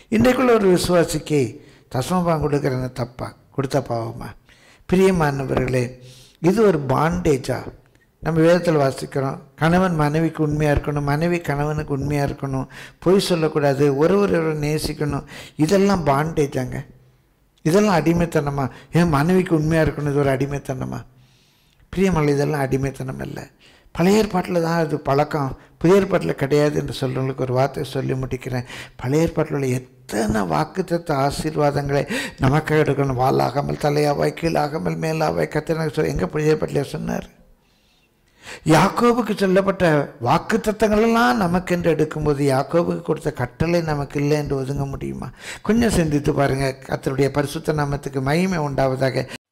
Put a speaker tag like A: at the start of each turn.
A: இன்றைக்குள்ள ஒரு விசுவாசிக்கு தசமபாகம் கொடுக்குறேன்னு தப்பா கொடுத்த பாவமா பிரியமானவர்களே இது ஒரு பாண்டேஜா நம்ம வேதத்தில் வாசிக்கிறோம் கணவன் மனைவிக்கு உண்மையாக இருக்கணும் மனைவி கணவனுக்கு உண்மையாக இருக்கணும் பொய் சொல்லக்கூடாது ஒரு ஒரு நேசிக்கணும் இதெல்லாம் பாண்டேஜாங்க இதெல்லாம் அடிமைத்தனமா ஏன் மனைவிக்கு உண்மையாக இருக்கணும் இது ஒரு அடிமைத்தனமா பிரியமல்ல இதெல்லாம் அடிமைத்தனம் இல்லை பழைய ஏற்பாட்டில் தான் அது பழக்கம் புதிய ஏற்பாட்டில் கிடையாது என்று சொல்கிறவங்களுக்கு ஒரு வார்த்தை சொல்லி முடிக்கிறேன் பழைய ஏற்பாட்டில் உள்ள எத்தனை வாக்குத்தத்த ஆசீர்வாதங்களை நமக்காக எடுக்கணும் வாலாகாமல் தலையாவாய் கீழாகாமல் மேலாவாய் கத்தின சொல் எங்கே புதிய ஏற்பாட்டில் சொன்னார் யாக்கோபுக்கு சொல்லப்பட்ட வாக்கு தத்தங்களெல்லாம் நமக்கென்று எடுக்கும்போது யாக்கோபுக்கு கொடுத்த கட்டளை நமக்கு இல்லை என்று ஒதுங்க முடியுமா கொஞ்சம் சிந்தித்து பாருங்கள் கத்தருடைய பரிசுத்த நாமத்துக்கு மகிமை உண்டாவதாக